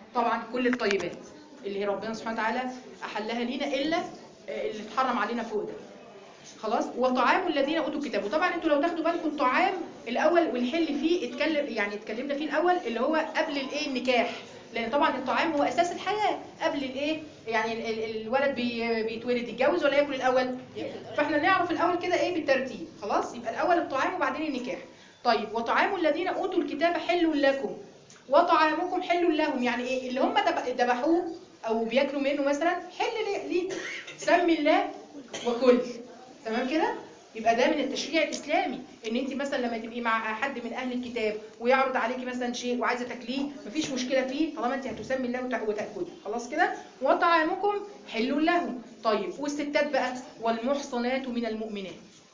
طبعا كل الطيبات اللي هي ربنا سبحانه وتعالى احلها لينا الا آه، اللي اتحرم علينا فوق ده خلاص وطعام الذين اوتوا الكتاب وطبعا انتوا لو تاخدوا بالكم الطعام الاول والحل فيه اتكلم يعني اتكلمنا فيه الاول اللي هو قبل الايه النكاح لان طبعا الطعام هو اساس الحياه قبل الايه يعني ال- ال- الولد بي بيتولد يتجوز ولا ياكل الاول فاحنا نعرف الاول كده ايه بالترتيب خلاص يبقى الاول الطعام وبعدين النكاح طيب وطعام الذين اوتوا الكتاب حل لكم وطعامكم حل لهم يعني ايه اللي هم دب- ذبحوه او بياكلوا منه مثلا حل ليه- ليه سمي الله وكل تمام كده يبقى ده من التشريع الاسلامي ان انت مثلا لما تبقي مع حد من اهل الكتاب ويعرض عليكي مثلا شيء وعايزه تاكليه مفيش مشكله فيه طالما انت هتسمي الله وتأ- وتاكلي خلاص كده وطعامكم حل لهم طيب والستات بقى والمحصنات من المؤمنات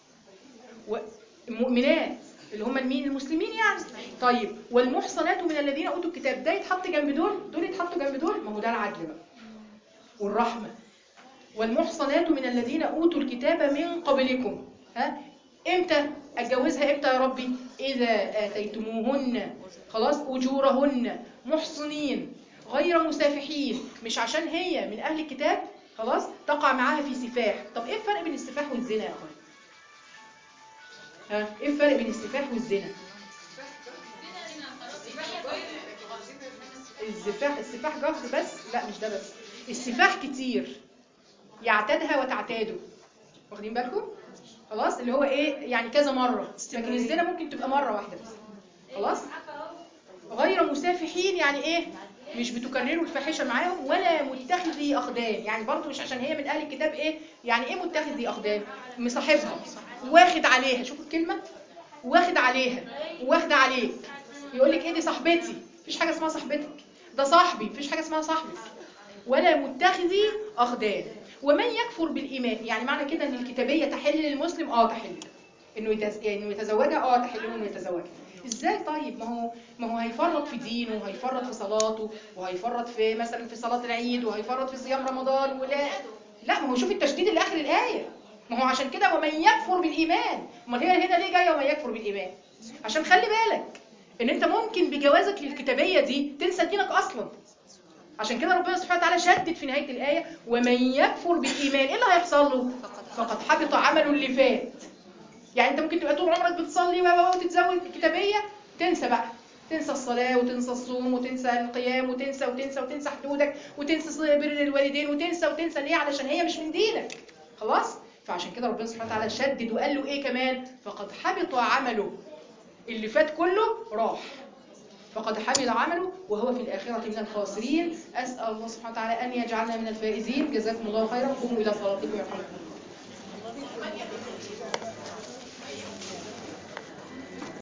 والمؤمنات اللي هم مين المسلمين يعني طيب والمحصنات من الذين اوتوا الكتاب ده يتحط جنب دول دول يتحطوا جنب دول ما هو ده العدل بقى والرحمه والمحصنات من الذين اوتوا الكتاب من قبلكم ها امتى اتجوزها امتى يا ربي اذا اتيتموهن خلاص اجورهن محصنين غير مسافحين مش عشان هي من اهل الكتاب خلاص تقع معاها في سفاح طب ايه الفرق بين السفاح والزنا يا اخوان ها ايه الفرق بين السفاح والزنا السفاح السفاح جهر بس لا مش ده بس السفاح كتير يعتادها وتعتاده واخدين بالكم خلاص اللي هو ايه يعني كذا مره لكن الزنا ممكن تبقى مره واحده بس خلاص غير مسافحين يعني ايه مش بتكرروا الفاحشه معاهم ولا متخذي اخدان يعني برضو مش عشان هي من اهل الكتاب ايه يعني ايه متخذي اخدان مصاحبها واخد عليها شوفوا الكلمه واخد عليها واخد عليك يقول لك ايه دي صاحبتي مفيش حاجه اسمها صاحبتك ده صاحبي مفيش حاجه اسمها صاحبك ولا متخذي اخدان ومن يكفر بالايمان يعني معنى كده ان الكتابيه تحل للمسلم اه تحل انه يتز... يعني انه يتزوجها اه تحل له انه يتزوجها ازاي طيب ما هو ما هو هيفرط في دينه وهيفرط في صلاته وهيفرط في مثلا في صلاه العيد وهيفرط في صيام رمضان ولا لا ما هو شوف التشديد اللي اخر الايه ما هو عشان كده ومن يكفر بالايمان امال هي هنا ليه جايه ومن يكفر بالايمان عشان خلي بالك ان انت ممكن بجوازك للكتابيه دي تنسى دينك اصلا عشان كده ربنا سبحانه وتعالى شدد في نهايه الايه ومن يكفر بالايمان ايه اللي هيحصل له فقد حبط عمله اللي فات يعني انت ممكن تبقى طول عمرك بتصلي و- و- وتتزوج كتابيه تنسى بقى تنسى الصلاة وتنسى الصوم وتنسى القيام وتنسى وتنسى وتنسى حدودك وتنسى صلة بر الوالدين وتنسى وتنسى ليه علشان هي مش من دينك خلاص فعشان كده ربنا سبحانه وتعالى شدد وقال له ايه كمان فقد حبط عمله اللي فات كله راح فقد حمل عمله وهو في الآخرة من الخاسرين أسأل الله سبحانه وتعالى أن يجعلنا من الفائزين جزاكم الله خيرا قوموا إلى صلاتكم يرحمكم الله